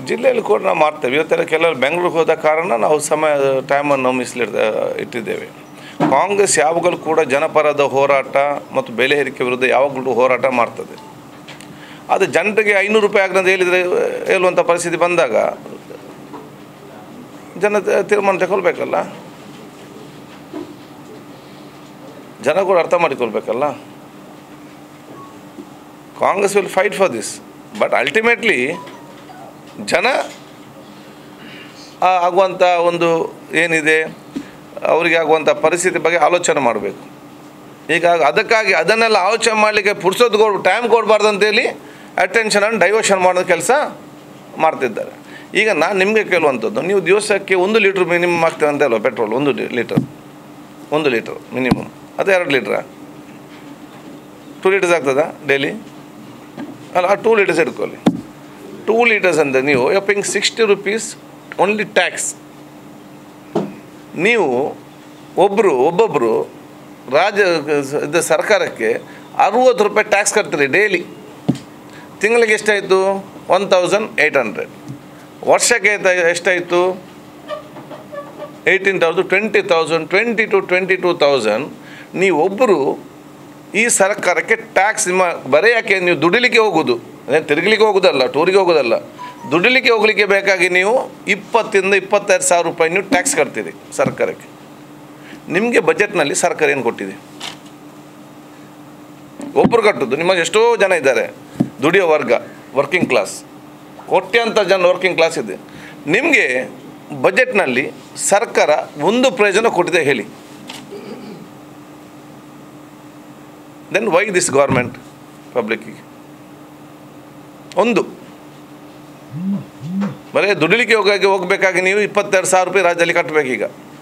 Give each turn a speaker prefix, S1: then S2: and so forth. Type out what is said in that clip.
S1: ಜಿಲ್ಲೆಯಲ್ಲಿ ಕೂಡ ನಾವು ಮಾಡ್ತೇವೆ ಇವತ್ತೆಲ್ಲ ಕೆಲವರು ಬೆಂಗಳೂರಿಗೆ ಹೋದ ಕಾರಣ ನಾವು ಸಮಯ ಟೈಮನ್ನು ನಾವು ಮೀಸಲಿಡ್ದ ಇಟ್ಟಿದ್ದೇವೆ ಕಾಂಗ್ರೆಸ್ ಯಾವಾಗಲೂ ಕೂಡ ಜನಪರದ ಹೋರಾಟ ಮತ್ತು ಬೆಲೆ ಏರಿಕೆ ವಿರುದ್ಧ ಯಾವಾಗಲೂ ಹೋರಾಟ ಮಾಡ್ತದೆ ಅದು ಜನರಿಗೆ ಐನೂರು ರೂಪಾಯಿ ಆಗದಂತ ಹೇಳಿದರೆ ಹೇಳುವಂಥ ಪರಿಸ್ಥಿತಿ ಬಂದಾಗ ಜನ ತ- ತೀರ್ಮಾನ ತಗೊಳ್ಬೇಕಲ್ಲ ಜನ ಕೂಡ ಅರ್ಥ ಮಾಡಿಕೊಳ್ಬೇಕಲ್ಲ Congress will fight for this but ultimately ಜನ ಆ ಆಗುವಂಥ ಒಂದು ಏನಿದೆ ಅವರಿಗೆ ಆಗುವಂಥ ಪರಿಸ್ಥಿತಿ ಬಗ್ಗೆ ಆಲೋಚನೆ ಮಾಡಬೇಕು ಈಗ ಅದಕ್ಕಾಗಿ ಅದನ್ನೆಲ್ಲ ಆಲೋಚನೆ ಮಾಡಲಿಕ್ಕೆ ಪುರ್ಸೋದು ಕೊಡ್ ಟೈಮ್ ಕೊಡಬಾರ್ದು ಅಂತೇಳಿ ಅಟೆನ್ಷನನ್ನು ಡೈವರ್ಷನ್ ಮಾಡೋ ಕೆಲಸ ಮಾಡ್ತಿದ್ದಾರೆ ಈಗ ನಾನು ನಿಮಗೆ ಕೇಳುವಂಥದ್ದು ನೀವು ದಿವಸಕ್ಕೆ ಒಂದು ಲೀಟ್ರ್ ಮಿನಿಮಮ್ ಆಗ್ತದೆ ಅಂತ ಅಲ್ವಾ ಪೆಟ್ರೋಲ್ ಒಂದು ಲೀಟರ್ ಒಂದು ಲೀಟ್ರ್ ಮಿನಿಮಮ್ ಅದು ಎರಡು ಲೀಟ್ರಾ ಟೂ ಲೀಟರ್ಸ್ ಆಗ್ತದಾ ಡೈಲಿ ಅಲ್ಲ ಆ ಟೂ ಲೀಟರ್ಸ್ ಇಟ್ಕೊಳ್ಳಿ ಟೂ ಲೀಟರ್ಸ್ ಅಂದರೆ ನೀವು ಯಪ್ಪಿಂಗ್ ಸಿಕ್ಸ್ಟಿ ರುಪೀಸ್ ಓನ್ಲಿ ಟ್ಯಾಕ್ಸ್ ನೀವು ಒಬ್ಬರು ಒಬ್ಬೊಬ್ಬರು ರಾಜ್ಯ ಇದು ಸರ್ಕಾರಕ್ಕೆ ಅರುವತ್ತು ರೂಪಾಯಿ ಟ್ಯಾಕ್ಸ್ ಕಟ್ತೀರಿ ಡೈಲಿ ತಿಂಗಳಿಗೆ ಎಷ್ಟಾಯಿತು ಒನ್ ತೌಸಂಡ್ ಏಯ್ಟ್ ಹಂಡ್ರೆಡ್ ವರ್ಷಕ್ಕೆ ಆಯ್ತಾ- ಎಷ್ಟಾಯಿತು eighteen thousand twenty thousand twenty two twenty two thousand ನೀವೊಬ್ಬರು ಈ ಸರ್ಕಾರಕ್ಕೆ ಟ್ಯಾಕ್ಸ್ ನಿಮ್ಮ ಬರೀ ಯಾಕೆ ನೀವು ದುಡಿಲಿಕ್ಕೆ ಹೋಗೋದು ಅದೇ ತಿರುಗಲಿಕ್ಕೆ ಹೋಗೋದಲ್ಲ ಟೂರಿಗೆ ಹೋಗೋದಲ್ಲ ದುಡಿಲಿಕ್ಕೆ ಹೋಗಲಿಕ್ಕೆ ಬೇಕಾಗಿ ನೀವು ಇಪ್ಪತ್ತಿಂದ ಇಪ್ಪತ್ತೈದು ಸಾವಿರ ರೂಪಾಯಿ ನೀವು ಟ್ಯಾಕ್ಸ್ ಕಟ್ತೀರಿ ಸರ್ಕಾರಕ್ಕೆ ನಿಮಗೆ ಬಜೆಟ್ನಲ್ಲಿ ಸರ್ಕಾರ ಏನು ಕೊಟ್ಟಿದೆ ಒಬ್ಬರು ಕಟ್ಟುದು ನಿಮ್ಮ ಎಷ್ಟೋ ಜನ ಇದ್ದಾರೆ ದುಡಿಯೋ ವರ್ಗ ವರ್ಕಿಂಗ್ ಕ್ಲಾಸ್ ಕೋಟ್ಯಾಂತ ಜನ ವರ್ಕಿಂಗ್ ಕ್ಲಾಸ್ ಇದೆ ನಿಮಗೆ ಬಜೆಟ್ನಲ್ಲಿ ಸರ್ಕಾರ ಒಂದು ಪ್ರಯೋಜನ ಕೊಟ್ಟಿದೆ ಹೇಳಿ ದೆನ್ ವೈ ದಿಸ್ ಗೌರ್ಮೆಂಟ್ ಪಬ್ಲಿಕ್ಕಿಗೆ ಒಂದು ಬರೀ ದುಡಿಲಿಕ್ಕೆ ಹೋಗಾಗಿ ಹೋಗಬೇಕಾಗಿ ನೀವು ಇಪ್ಪತ್ತೆರಡು ಸಾವಿರ ರೂಪಾಯಿ ರಾಜ್ಯದಲ್ಲಿ ಕಟ್ಟಬೇಕೀಗ